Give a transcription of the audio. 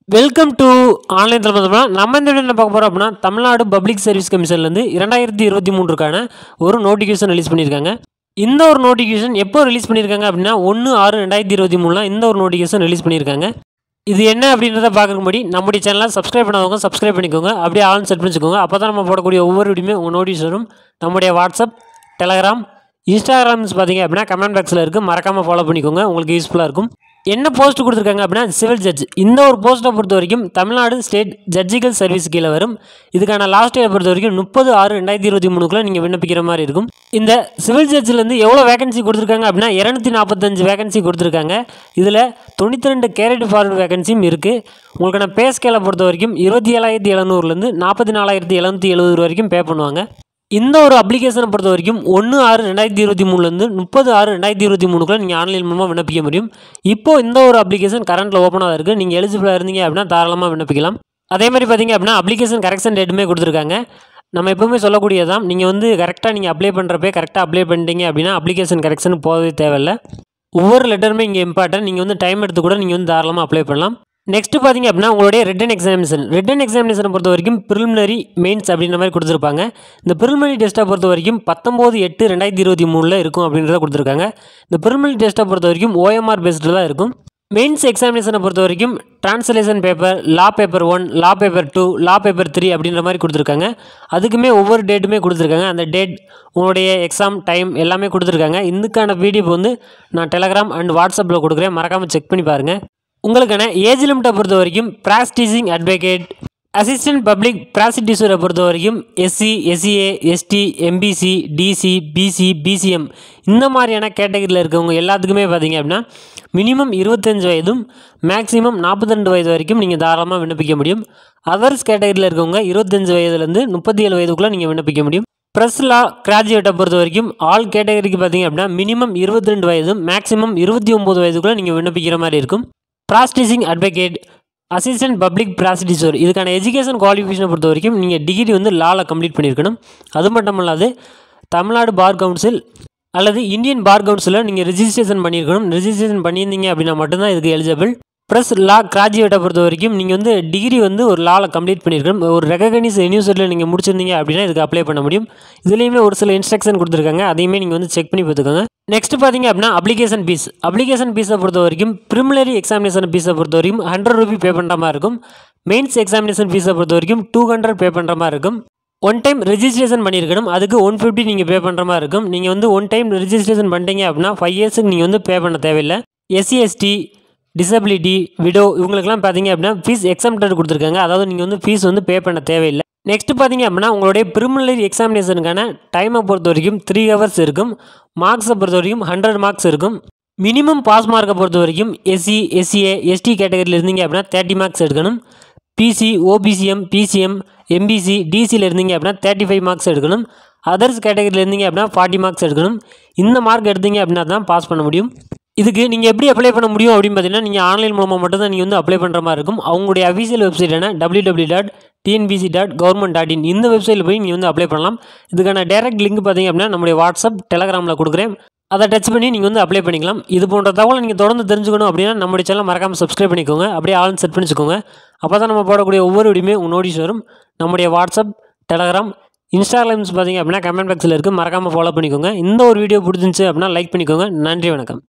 welcome to online தலைமை நம்ம இந்த வீடியோ என்ன பார்க்க போகிறோம் அப்படின்னா தமிழ்நாடு பப்ளிக் சர்வீஸ் கமிஷன்லேருந்து இரண்டாயிரத்தி இருபத்தி மூன்றுக்கான ஒரு நோட்டிஃபிகேஷன் ரிலீஸ் பண்ணியிருக்காங்க இந்த ஒரு நோட்டிஃபிகேஷன் எப்போ ரிலீஸ் பண்ணியிருக்காங்க அப்படின்னா ஒன்று ஆறு ரெண்டாயிரத்தி இருபத்தி மூணில் இந்த ஒரு நோட்டிஃபிகேஷன் ரிலீஸ் பண்ணியிருக்காங்க இது என்ன அப்படின்றத பார்க்குறக்கு முன்னாடி நம்முடைய சேனலை சப்ஸ்கிரைப் பண்ணாதவங்க சப்ஸ்கிரைப் பண்ணிக்கோங்க அப்படியே ஆன் செட் பண்ணிச்சுக்கோங்க அப்போ தான் நம்ம போடக்கூடிய ஒவ்வொரு வீடியோமே உங்கள் நோட்டீஸ் வரும் நம்முடைய வாட்ஸ்அப் டெலகிராம் இன்ஸ்டாகிராம்ஸ் பார்த்தீங்க அப்படின்னா கமெண்ட் பாக்ஸில் இருக்குது மறக்காமல் ஃபாலோ பண்ணிக்கோங்க உங்களுக்கு யூஸ்ஃபுல்லாக இருக்கும் என்ன போஸ்ட் கொடுத்துருக்காங்க அப்படின்னா சிவில் ஜட்ஜ் இந்த ஒரு போஸ்ட்டை பொறுத்த வரைக்கும் தமிழ்நாடு ஸ்டேட் ஜட்ஜிக்கல் சர்வீஸ் கீழே வரும் இதுக்கான லாஸ்ட் டேட் பொறுத்த வரைக்கும் முப்பது ஆறு ரெண்டாயிரத்தி இருபத்தி மூணுக்குள்ள நீங்கள் விண்ணப்பிக்கிற மாதிரி இருக்கும் இந்த சிவில் ஜட்ஜிலேருந்து எவ்வளோ வேகன்சி கொடுத்துருக்காங்க அப்படின்னா இரநூத்தி நாற்பத்தஞ்சு வேகன்சி கொடுத்துருக்காங்க இதில் தொண்ணூற்றி ரெண்டு கேரட் ஃபார்வர்டு வேகன்சியும் இருக்குது உங்களுக்கான பே ஸ்கேலை பொறுத்த வரைக்கும் இருபத்தி ஏழாயிரத்தி எழுநூறுலேருந்து நாற்பத்தி நாலாயிரத்தி எழுநூற்றி எழுபது வரைக்கும் பே பண்ணுவாங்க இந்த ஒரு அப்ளிகேஷனை பொறுத்த வரைக்கும் ஒன்று ஆறு ரெண்டாயிரத்தி இருபத்தி மூணுலேருந்து முப்பது ஆறு ரெண்டாயிரத்தி இருபத்தி மூணுக்குள்ள நீங்கள் ஆன்லைன் மூலமாக விண்ணப்பிக்க முடியும் இப்போ இந்த ஒரு அப்ளிகேஷன் கரண்ட்டில் ஓப்பனாக இருக்குது நீங்கள் எலிஜிபிளாக இருந்தீங்க அப்படின்னா தாராளமாக விண்ணப்பிக்கலாம் அதே மாதிரி பார்த்தீங்க அப்படின்னா அப்ளிகேஷன் கரெக்ஷன் டேட்டுமே கொடுத்துருக்காங்க நம்ம எப்பவுமே சொல்லக்கூடியதான் நீங்கள் வந்து கரெக்டாக நீங்கள் அப்ளை பண்ணுறப்பே கரெக்டாக அப்ளை பண்ணிட்டீங்க அப்படின்னா அப்ளிகேஷன் கரெக்ஷன் போகவே தேவையில்லை ஒவ்வொரு லெட்டருமே இங்கே இம்பார்ட்டன்ட் நீங்கள் வந்து டைம் எடுத்து கூட நீங்கள் வந்து தாராளமாக அப்ளை பண்ணலாம் நெக்ஸ்ட் பார்த்தீங்க அப்படின்னா உங்களுடைய ரிட்டன் எக்ஸாமினேஷன் ரிட்டன் எக்ஸாமினேஷனை பொறுத்த வரைக்கும் ப்ரிலிமினரி மெயின்ஸ் அப்படின்ற மாதிரி கொடுத்துருப்பாங்க இந்த ப்ரிலிமினரி டெஸ்ட்டை பொறுத்த வரைக்கும் பத்தொம்போது எட்டு ரெண்டாயிரத்தி இருபத்தி மூணில் இருக்கும் அப்படின்றத கொடுத்துருக்காங்க இந்த ப்ரிலிமினரி டெஸ்ட்டை பொறுத்த வரைக்கும் ஓஎம்ஆர் பேஸ்டில் தான் இருக்கும் மெயின்ஸ் எக்ஸாமினேஷனை பொறுத்த வரைக்கும் translation paper law paper one law paper two law paper three அப்படின்ற மாதிரி கொடுத்துருக்காங்க அதுக்குமே ஒவ்வொரு டேட்டுமே கொடுத்துருக்காங்க அந்த டேட் உங்களுடைய எக்ஸாம் டைம் எல்லாமே கொடுத்துருக்காங்க இதுக்கான பிடிஎஃப் வந்து நான் டெலகிராம் அண்ட் வாட்ஸ்அப்பில் கொடுக்குறேன் மறக்காமல் செக் பண்ணி பாருங்கள் உங்களுக்கான ஏஜ் லிமிட்டை பொறுத்த வரைக்கும் ப்ராக்டிசிங் அட்வொகேட் அசிஸ்டன்ட் பப்ளிக் ப்ராசிக்யூசரை பொறுத்த வரைக்கும் SC SCA ST MBC DC BC BCM இந்த மாதிரியான கேட்டகரியில் இருக்கவங்க எல்லாத்துக்குமே பார்த்தீங்க அப்படின்னா மினிமம் இருபத்தஞ்சு வயதும் மேக்ஸிமம் நாற்பத்தி ரெண்டு வயது வரைக்கும் நீங்கள் தாராளமாக விண்ணப்பிக்க முடியும் அதர்ஸ் கேட்டகரியில் இருக்கவங்க இருபத்தஞ்சு வயதுலேருந்து முப்பத்தி ஏழு வயதுக்குள்ளே நீங்கள் விண்ணப்பிக்க முடியும் ப்ரெஸ் லா கிராஜுவேட்டை பொறுத்த வரைக்கும் ஆல் கேட்டகரிக்கு பார்த்தீங்க அப்படின்னா மினிமம் இருபத்தி ரெண்டு வயதும் மேக்ஸிமம் இருபத்தி ஒம்பது வயதுக்குள்ளே நீங்கள் விண்ணப்பிக்கிற மாதிரி இருக்கும் practising advocate assistant public prosecutor இதுக்கான எஜுகேஷன் குவாலிஃபிகேஷனை பொறுத்த வரைக்கும் நீங்கள் டிகிரி வந்து லாவில் கம்ப்ளீட் பண்ணியிருக்கணும் அது மட்டும் இல்லாது தமிழ்நாடு பார் கவுன்சில் அல்லது இந்தியன் பார் கவுன்சிலில் நீங்கள் ரிஜிஸ்ட்ரேஷன் பண்ணியிருக்கணும் ரிஜிஸ்ட்ரேஷன் பண்ணியிருந்தீங்க அப்படின்னா மட்டும்தான் இதுக்கு எலிஜிபிள் ப்ளஸ் லா கிராஜுவேட்டை பொறுத்த வரைக்கும் நீங்கள் வந்து டிகிரி வந்து ஒரு லாவில் கம்ப்ளீட் பண்ணியிருக்கணும் ஒரு ரெகனைஸ் யூனிவர்சிட்டியில் நீங்கள் முடிச்சிருந்தீங்க அப்படின்னா இதுக்கு அப்ளை பண்ண முடியும் இதுலேயுமே ஒரு சில இன்ஸ்ட்ரக்ஷன் கொடுத்துருக்காங்க அதையுமே நீங்கள் வந்து செக் பண்ணி பார்த்துக்கோங்க நெக்ஸ்ட் பார்த்தீங்க அப்படின்னா அப்ளிகேஷன் ஃபீஸ் அப்ளிகேஷன் ஃபீஸை பொறுத்த வரைக்கும் ப்ரிமிலரி எக்ஸாமினேஷன் ஃபீஸை பொறுத்த வரைக்கும் ஹண்ட்ரட் ருபி பே பண்ணுற மாதிரி இருக்கும் மெயின்ஸ் எக்ஸாமினேஷன் ஃபீஸை பொறுத்த வரைக்கும் டூ ஹண்ட்ரட் பே பண்ணுற மாதிரி இருக்கும் ஒன் டைம் ரிஜிஸ்ட்ரேஷன் பண்ணியிருக்கணும் அதுக்கு ஒன் ஃபிஃப்டி நீங்கள் பே பண்ணுற மாதிரி இருக்கும் நீங்கள் வந்து ஒன் டைம் ரிஜிஸ்ட்ரேஷன் பண்ணிட்டீங்க அப்படின்னா ஃபைவ் இயர்ஸுக்கு நீங்கள் வந்து பே பண்ண தேவையில்லை எஸ்சி எஸ்டி டிசபிலிட்டி விடோ இவங்களுக்குலாம் பார்த்தீங்க அப்படின்னா ஃபீஸ் எக்ஸாம்டட் கொடுத்துருக்காங்க அதாவது நீங்கள் வந்து ஃபீஸ் வந்து பே பண்ண தேவையில்லை நெக்ஸ்ட் பார்த்தீங்க அப்படின்னா உங்களுடைய ப்ரிமினரி எக்ஸாமினேஷனுக்கான டைமை பொறுத்த வரைக்கும் த்ரீ ஹவர்ஸ் இருக்கும் மார்க்ஸை பொறுத்த வரைக்கும் ஹண்ட்ரட் மார்க்ஸ் இருக்கும் மினிமம் பாஸ் மார்க்கை பொறுத்த வரைக்கும் எஸ்சி எஸ்சிஏ எஸ்டி கேட்டகரியில் இருந்தீங்க அப்படின்னா தேர்ட்டி மார்க்ஸ் எடுக்கணும் பிசி ஓபிசிஎம் பிசிஎம் எம்பிசி டிசியில் இருந்தீங்க அப்படின்னா தேர்ட்டி ஃபைவ் மார்க்ஸ் எடுக்கணும் அதர்ஸ் கேட்டகரியில் இருந்தீங்க அப்படின்னா ஃபார்ட்டி மார்க்ஸ் எடுக்கணும் இந்த மார்க் எடுத்தீங்க அப்படின்னா தான் பாஸ் பண்ண முடியும் இதுக்கு நீங்கள் எப்படி அப்ளை பண்ண முடியும் அப்படின்னு பார்த்தீங்கன்னா நீங்கள் ஆன்லைன் மூலமாக மட்டும் தான் நீங்கள் வந்து அப்ளை பண்ணுற மாதிரி இருக்கும் அவங்களுடைய அஃபீஷியல் வெப்சைட்டான W W dot TNPC dot government dot in இந்த வெப்சைட்டில் போய் நீங்கள் வந்து அப்ளை பண்ணலாம் இதுக்கான டேரக்ட் லிங்க் பார்த்தீங்க அப்படின்னா நம்முடைய வாட்ஸ்அப் டெலகிராமில் கொடுக்குறேன் அதை டச் பண்ணி நீங்கள் வந்து அப்ளை பண்ணிக்கலாம் இது போன்ற தகவலை நீங்கள் தொடர்ந்து தெரிஞ்சுக்கணும் அப்படின்னா நம்முடைய சேனல் மறக்காமல் சப்ஸ்கிரைப் பண்ணிக்கோங்க அப்படியே ஆல் செட் பண்ணிச்சுக்கோங்க அப்போ தான் நம்ம போடக்கூடிய ஒவ்வொரு வீடியுமே உங்கள் நோட்டீஸ் வரும் நம்முடைய வாட்ஸ்அப் டெலகிராம் இன்ஸ்டாகிராம்ஸ் பார்த்தீங்க அப்படின்னா கமெண்ட் பாக்ஸில் இருக்குது மறக்காமல் ஃபாலோ பண்ணிக்கோங்க இந்த ஒரு வீடியோ பிடிச்சிருந்துச்சு அப்படின்னா லைக் பண்ணிக்கோங்க நன்றி வணக்கம்